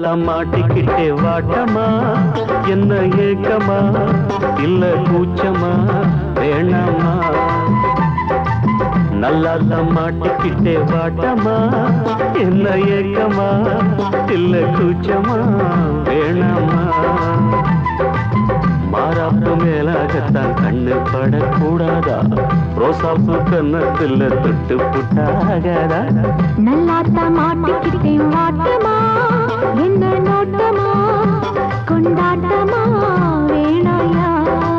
தான் மாட்டிக்கிட்டே வாட்டமா என்ன ஏக்கமா இல்ல கூச்சமா வேணாமா நல்லா தான் மாட்டிக்கிட்டே வாட்டமா என்ன ஏக்கமா இல்ல கூச்சமா வேணாமா மாறாப்பு மேலாகத்தான் கண்ணு படக்கூடாதா ரோசாப்பு கன்னத்துல தொட்டு புட்டாகாதா நல்லாத்த மாட்டிக்கிட்டேன் வாட்டமா என்ன நோட்டமா கொண்டாட்டமா வேணாயா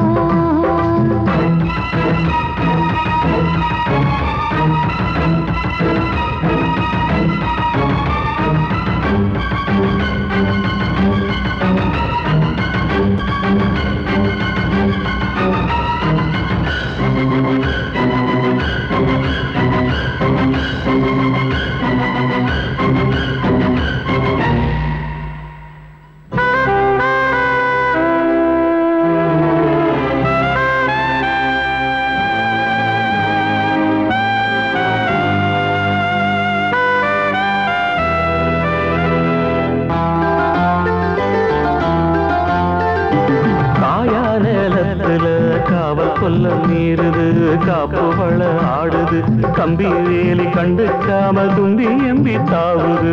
காயா நேலத்துல காவல் கொல்ல மீறுது காப்பு வள ஆடுது கம்பி வேலி கண்டுக்காம தும்பி எம்பி தாவுது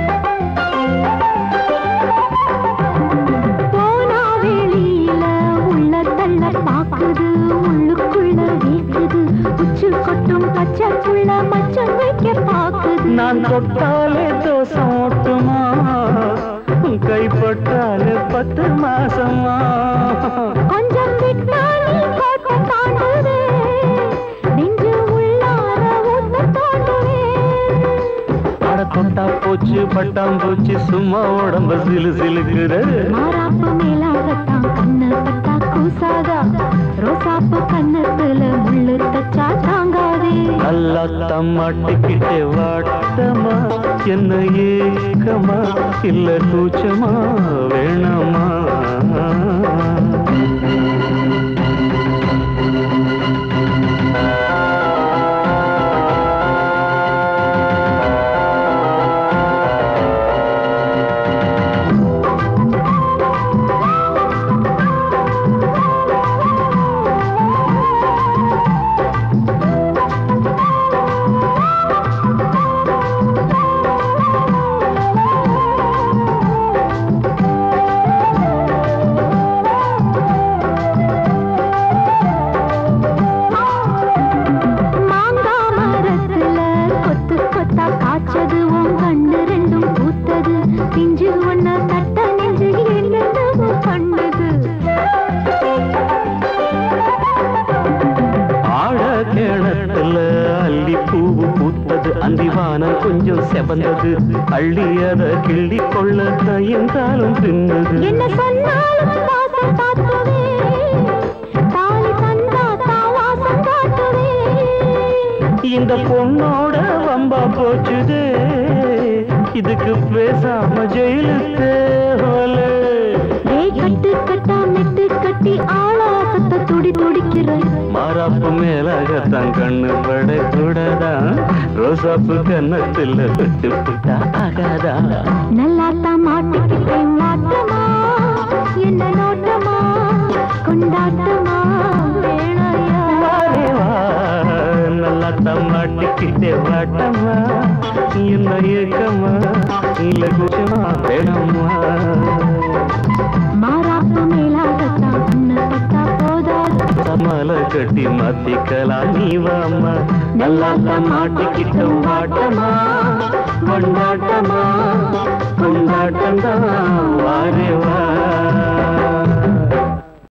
போனா வெளியில உள்ள தள்ள பாக்குது உள்ளுக்குள்ள வீக்குது உச்சு கொட்டும் பச்சை புள்ள மச்சம் வைக்க பாக்குது நான் தொட்டாலே தோசம் ஓட்டுமா உன் கைப்பட்டாலே பத்து மாசமா கொஞ்சம் விட்டா நீ கோட்டை தாண்டுவே நெஞ்சு உள்ளார ஊத்த தோண்டுவே அட தொட்டா போச்சு பட்டாம் போச்சு சும்மா உடம்ப சிலு சிலுக்குது மாறாப்பு மேலாகத்தான் கண்ணு பட்டா கூசாதா ரோசாப்பு கண்ணத்துல முள்ளு தச்சா தாங்காதே நல்லத்தான் மாட்டிக்கிட்டே வாட்டமா என்ன ஏக்கமா இல்ல கூச்சமா வேணாமா மாங்கா மரத்துல கொத்து கொத்தா காய்ச்சது உன் கண்ணு ரெண்டும் பூத்தது பிஞ்சு ஒண்ணு தட்ட நெஞ்சு என்னென்னவோ பண்ணுது ஆழ கிணத்துல அள்ளி பூவு பூத்தது அந்திவானம் கொஞ்சம் செவந்தது அள்ளி அத கிள்ளி கொள்ள தயங்காலும் தின்னது என்ன சொன்னாலும் வாசம் காட்டுவே தாலி தந்தா தான் வாசம் காட்டுவே இந்த பொண்ணோட வம்பா போச்சுதே இதுக்கு பேசாம ஜெயிலுக்கு தேவலே டேய் கட்டு கட்டா மெட்டு கட்டி ஆளாசத்தை துடி துடிக்கிற மாறாப்பு மேலாகத்தான் கண்ணு படக்கூடாதா ரோசாப்பு கன்னத்துல தொட்டு புட்டா ஆகாதா நல்லாத்தான் மாட்டிக்கிட்டேன் மாட்டமா என்ன நோட்டமா கொண்டாட்டமா வேணாயா வாரே வா, நல்லா தம்மாட்டிக்கிட்டே வாட்டமா என்ன ஏக்கமா இல்ல குச்சமா வேணாமா மாறாப்பு மேலாகத்தான் கண்ணு பட்டா போதாது சமல கட்டி மாத்திக்கலாம் நீ வாமா நல்லா தம்மாட்டிக்கிட்ட வாட்டமா கொண்டாட்டமா கொண்டாட்டம் தான் வாரே வா